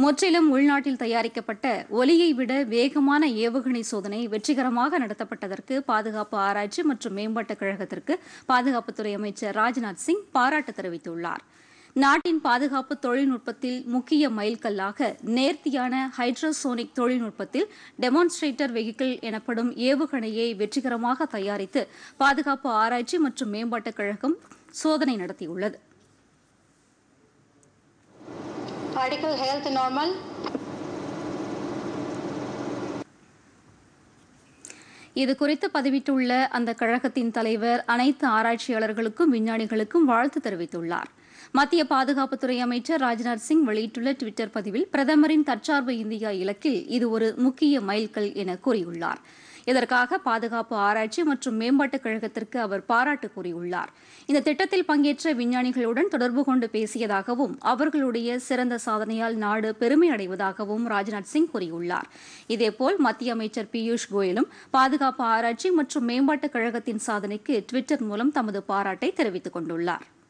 முற்றிலும் உள்நாட்டில் தயாரிக்கப்பட்ட ஒலியை விட வேகமான ஏவுகணை சோதனை வெற்றிகரமாக நடத்தப்பட்டதற்கு பாதுகாப்பு ஆராய்ச்சி மற்றும் மேம்பாட்டுக் கழகத்திற்கு பாதுகாப்புத்துறை அமைச்சர் ராஜ்நாத் சிங் பாராட்டு தெரிவித்துள்ளார் நாட்டின் பாதுகாப்பு தொழில்நுட்பத்தில் முக்கிய மைல்கல்லாக நேர்த்தியான ஹைட்ரோசோனிக் தொழில்நுட்பத்தில் டெமான்ஸ்ட்ரேட்டர் வெஹிக்கிள் எனப்படும் ஏவுகணையை வெற்றிகரமாக தயாரித்து பாதுகாப்பு ஆராய்ச்சி மற்றும் மேம்பாட்டுக் கழகம் சோதனை நடத்தியுள்ளது Particle health normal. இது குறித்து பதிவிட்டுள்ள அந்த கழகத்தின் தலைவர் அனைத்து ஆராய்ச்சியாளர்களுக்கும் விஞ்ஞானிகளுக்கும் வாழ்த்து தெரிவித்துள்ளார் மத்திய பாதுகாப்புத்துறை அமைச்சர் ராஜ்நாத் சிங் வெளியிட்டுள்ள டுவிட்டர் பதிவில் பிரதமரின் தற்சார்பு இந்தியா இலக்கில் இது ஒரு முக்கிய மைல்கல் என கூறியுள்ளார் இதற்காக பாதுகாப்பு ஆராய்ச்சி மற்றும் மேம்பாட்டுக் கழகத்திற்கு அவர் பாராட்டு கூறியுள்ளார் இந்த திட்டத்தில் பங்கேற்ற விஞ்ஞானிகளுடன் தொடர்பு கொண்டு பேசியதாகவும் அவர்களுடைய சிறந்த சாதனையால் நாடு பெருமை அடைவதாகவும் ராஜ்நாத் சிங் கூறியுள்ளார் இதேபோல் மத்திய அமைச்சர் பியூஷ் கோயலும் பாதுகாப்பு ஆராய்ச்சி மற்றும் மேம்பாட்டுக் கழகத்தின் சாதனைக்கு டுவிட்டர் மூலம் தமது பாராட்டை தெரிவித்துக் கொண்டுள்ளார்